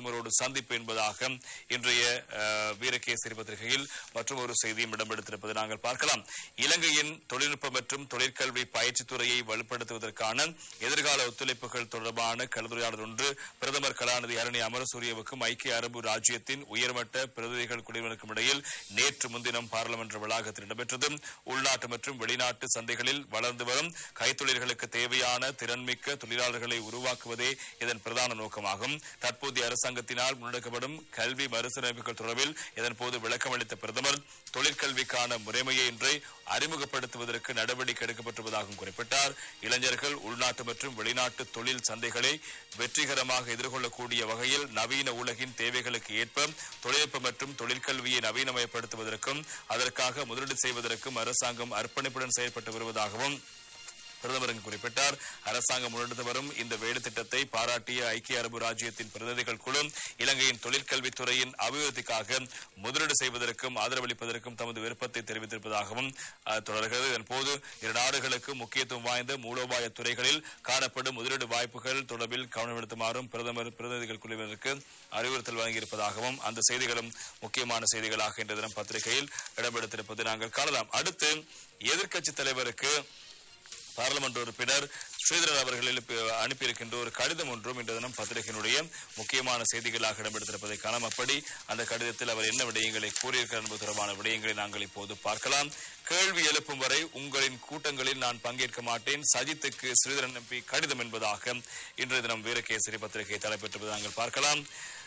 பிரதமரோடு சந்திப்பு என்பதாக இன்றைய அஹ், வீரகேசரி பத்திரிகையில் மற்றும் ஒரு செய்தியும் இடம்பெடுத்திருப்பதை நாங்கள் பார்க்கலாம் இலங்கையின் தொழில்நுட்ப மற்றும் தொழிற்கல்வி பயிற்சித் துறையை வலுப்படுத்துவதற்கான எதிர்கால ஒத்துழைப்புகள் தொடர்பான கலந்துரையாடல் ஒன்று பிரதமர் கலாநிதி அரணி அமரசூரியவுக்கும் ஐக்கிய அரபு ராஜ்யத்தின் உயர்மட்ட பிரதிநிதிகள் குழுவினருக்கும் இடையில் நேற்று முன்தினம் பாராளுமன்ற வளாகத்தில் இடம்பெற்றது உள்நாட்டு மற்றும் வெளிநாட்டு சந்தைகளில் வளர்ந்து வரும் கைத்தொழில்களுக்கு தேவையான திறன்மிக்க தொழிலாளர்களை உருவாக்குவதே இதன் பிரதான நோக்கமாகும் தற்போதைய அரசாங்கத்தினால் முன்னெடுக்கப்படும் கல்வி மறுசீரமைப்புகள் தொடர்பில் இதன்போது விளக்கமளித்த பிரதமர் தொழிற்கல்விக்கான முறைமையை இன்றை அறிமுகப்படுத்துவதற்கு நடவடிக்கை எடுக்கப்பட்டுள்ளதாகவும் குறிப்பிட்டார் இளைஞர்கள் உள்நாட்டு மற்றும் வெளிநாட்டு தொழில் சந்தைகளை வெற்றிகரமாக எதிர்கொள்ளக்கூடிய வகையில் நவீன உலகின் தேவைகளுக்கு ஏற்ப தொழில்நுட்ப மற்றும் தொழிற்கல்வியை நவீனமயப்படுத்துவதற்கும் அதற்காக முதலீடு செய்வதற்கும் அரசாங்கம் அர்ப்பணிப்புடன் செயல்பட்டு வருவதாகவும் பிரதமர் இங்கு குறிப்பிட்டார் அரசாங்கம் முன்னெடுத்து வரும் இந்த வேலை திட்டத்தை பாராட்டிய ஐக்கிய அரபு ராஜ்யத்தின் பிரதிநிதிகள் குழு இலங்கையின் தொழிற்கல்வித்துறையின் அபிவிருத்திக்காக முதலீடு செய்வதற்கும் ஆதரவளிப்பதற்கும் தமது விருப்பத்தை தெரிவித்திருப்பதாகவும் அஹ், தொடர்கிறது இதன்போது இரு நாடுகளுக்கு முக்கியத்துவம் வாய்ந்த மூலோபாய துறைகளில் காணப்படும் முதலீடு வாய்ப்புகள் தொடர்பில் கவனம் செலுத்துமாறும் பிரதமர் பிரதிநிதிகள் குழுவினருக்கு அறிவுறுத்தல் வழங்கியிருப்பதாகவும் அந்த செய்திகளும் முக்கியமான செய்திகளாக இன்று தினம் பத்திரிகையில் இடம்பெடுத்திருப்பதை நாங்கள் காணலாம் அடுத்து எதிர்க்கட்சித் தலைவருக்கு பாராளுமன்ற உறுப்பினர் ஸ்ரீதரன் அவர்கள் எழுப்பி- அனுப்பியிருக்கின்ற ஒரு கடிதம் ஒன்றும் இன்று தினம் பத்திரிகையினுடைய முக்கியமான செய்திகளாக இடம்பெடுத்திருப்பதை காணலாம் அப்படி அந்த கடிதத்தில் அவர் என்ன விடயங்களை கூறியிருக்கிறார் என்பது தொடர்பான விடயங்களை நாங்கள் இப்போது பார்க்கலாம் கேள்வி எழுப்பும் வரை உங்களின் கூட்டங்களில் நான் பங்கேற்க மாட்டேன் சஜித்துக்கு ஸ்ரீதரன் எம்பி கடிதம் என்பதாக இன்றைய தினம் வீரகேசரி பத்திரிகை தலைப்பெற்றிருப்பதை நாங்கள் பார்க்கலாம்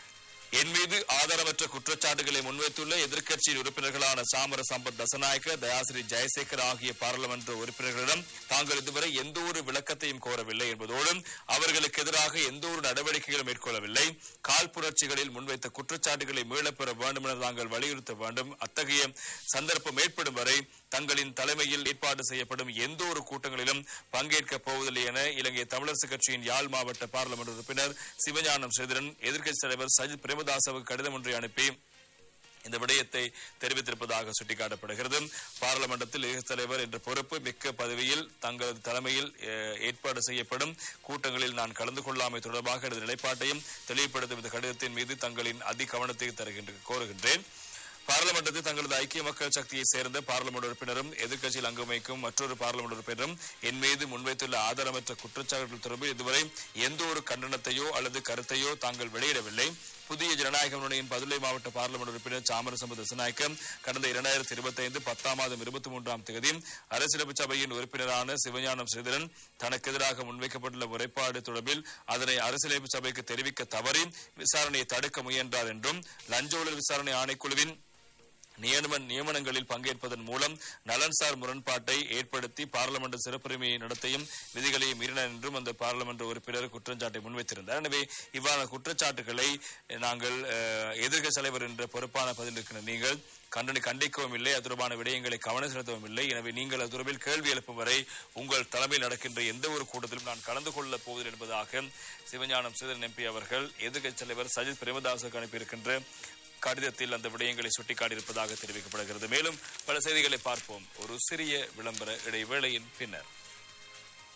என் மீது ஆதாரமற்ற குற்றச்சாட்டுகளை முன்வைத்துள்ள எதிர்க்கட்சியின் உறுப்பினர்களான சாமர சம்பத் தசநாயக்க தயாசிரி ஜெயசேகர் ஆகிய பாராளுமன்ற உறுப்பினர்களிடம் தாங்கள் இதுவரை எந்த ஒரு விளக்கத்தையும் கோரவில்லை என்பதோடு அவர்களுக்கு எதிராக எந்த ஒரு நடவடிக்கைகளும் மேற்கொள்ளவில்லை கால் புரட்சிகளில் முன்வைத்த குற்றச்சாட்டுகளை மீளப்பெற வேண்டும் என தாங்கள் வலியுறுத்த வேண்டும் அத்தகைய சந்தர்ப்பம் ஏற்படும் வரை தங்களின் தலைமையில் ஏற்பாடு செய்யப்படும் எந்த ஒரு கூட்டங்களிலும் பங்கேற்கப் போவதில்லை என இலங்கை தமிழரசு கட்சியின் யாழ் மாவட்ட பாராளுமன்ற உறுப்பினர் சிவஞானம் ஸ்ரீதரன் எதிர்க்கட்சித் தலைவர் சஜித் பிரேமதாசவுக்கு கடிதம் ஒன்றை அனுப்பி இந்த விடயத்தை தெரிவித்திருப்பதாக சுட்டிக்காட்டப்படுகிறது பாராளுமன்றத்தில் எதிர்க்கட்சித் தலைவர் என்ற பொறுப்பு மிக்க பதவியில் தங்களது தலைமையில் அஹ், ஏற்பாடு செய்யப்படும் கூட்டங்களில் நான் கலந்து கொள்ளாமை தொடர்பாக எனது நிலைப்பாட்டையும் தெளிவுபடுத்தும் இந்த கடிதத்தின் மீது தங்களின் அதி கவனத்தை தருகின்ற கோருகின்றேன் பாராளுமன்றத்தில் தங்களது ஐக்கிய மக்கள் சக்தியை சேர்ந்த பாராளுமன்ற உறுப்பினரும் எதிர்க்கட்சியில் அங்கம் வகிக்கும் மற்றொரு பாராளுமன்ற உறுப்பினரும் என் மீது முன்வைத்துள்ள ஆதாரமற்ற குற்றச்சாட்டுகள் தொடர்பில் இதுவரை எந்த ஒரு கண்டனத்தையோ அல்லது கருத்தையோ தாங்கள் வெளியிடவில்லை புதிய ஜனநாயக முன்னணியின் பதுளை மாவட்ட பாராளுமன்ற உறுப்பினர் சாமரசம்பு தசநாயக்கம் கடந்த இரண்டாயிரத்தி இருபத்தி ஐந்து பத்தாம் மாதம் இருபத்தி மூன்றாம் தேதி அரசியலமைப்பு சபையின் உறுப்பினரான சிவஞானம் ஸ்ரீதரன் தனக்கு எதிராக முன்வைக்கப்பட்டுள்ள முறைப்பாடு தொடர்பில் அதனை அரசியலமைப்பு சபைக்கு தெரிவிக்க தவறி விசாரணையை தடுக்க முயன்றார் என்றும் லஞ்ச ஊழல் விசாரணை ஆணைக்குழுவின் நியமன நியமனங்களில் பங்கேற்பதன் மூலம் நலன்சார் முரண்பாட்டை ஏற்படுத்தி பாராளுமன்ற சிறப்புரிமையை நடத்தையும் விதிகளையும் மீறினார் என்றும் அந்த பாராளுமன்ற உறுப்பினர் குற்றச்சாட்டை முன்வைத்திருந்தார் எனவே இவ்வாறான குற்றச்சாட்டுகளை நாங்கள் அஹ், எதிர்க்கட்சி தலைவர் என்ற பொறுப்பான பதில் இருக்கிற நீங்கள் கண்டனை கண்டிக்கவும் இல்லை அது தொடர்பான விடயங்களை கவனம் செலுத்தவும் இல்லை எனவே நீங்கள் அது தொடர்பில் கேள்வி எழுப்பும் வரை உங்கள் தலைமையில் நடக்கின்ற எந்த ஒரு கூட்டத்திலும் நான் கலந்து கொள்ளப் போவதில்லை என்பதாக சிவஞானம் ஸ்ரீதரன் எம்பி அவர்கள் எதிர்க்கட்சி தலைவர் சஜித் பிரேமதாசுக்கு அனுப்பியிருக்கின்ற கடிதத்தில் அந்த விடயங்களை சுட்டிக்காட்டியிருப்பதாக தெரிவிக்கப்படுகிறது மேலும் பல செய்திகளை பார்ப்போம் ஒரு சிறிய விளம்பர இடைவேளையின் பின்னர்